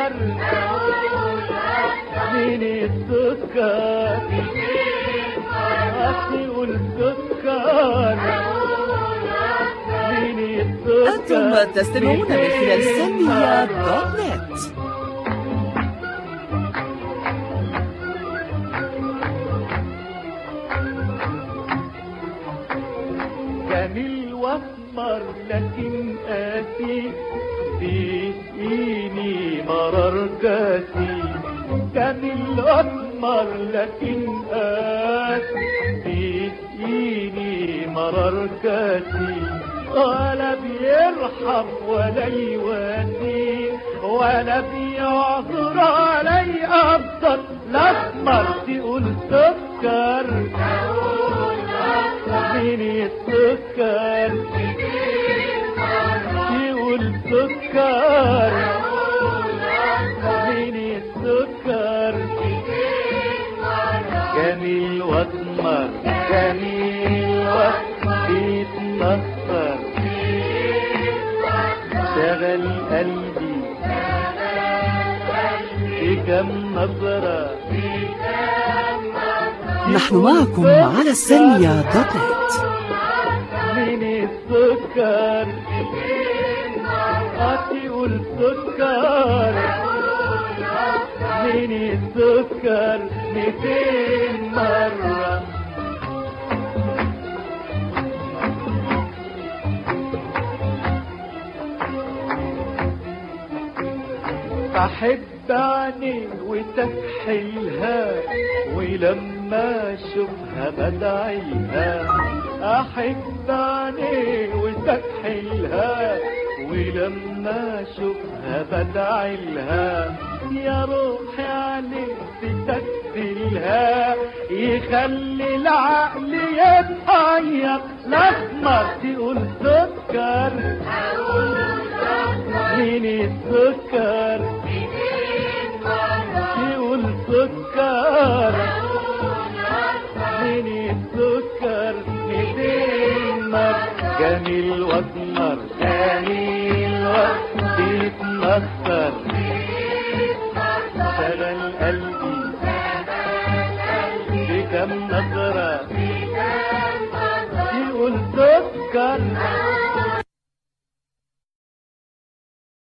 مين السكر تقول سكر مين السكر أنتم تستمعون من خلال سلمية دوت نت جميل واسمر لكن قاسي بيسقيني مرار كاسي جميل واسمر لكن قاسي بيسقيني مرار كاسي ولا بيرحم ولا يواسي ولا بيعذر ولا يقدر الاسمر تقول سكر مين السكر يقول سكر مين السكر جميل واسمر جميل واسمر بيتمخر شغل قلبي في كم نظرة نحن معكم على السلمية دوت نت مين السكر هتقول سكر مين السكر ميتين مرة بحب عيني وتكحلها ولما اشوفها بدعيها احب عيني وتكحلها ولما اشوفها بدعي لها يا روحي عليك تكسلها يخلي العقل يتغير الاسمر تقول سكر مين السكر يقول سكر مين السكر ميتين مر جميل واسمر جميل واسمر بيتمخر شغل قلبي بكم نظرة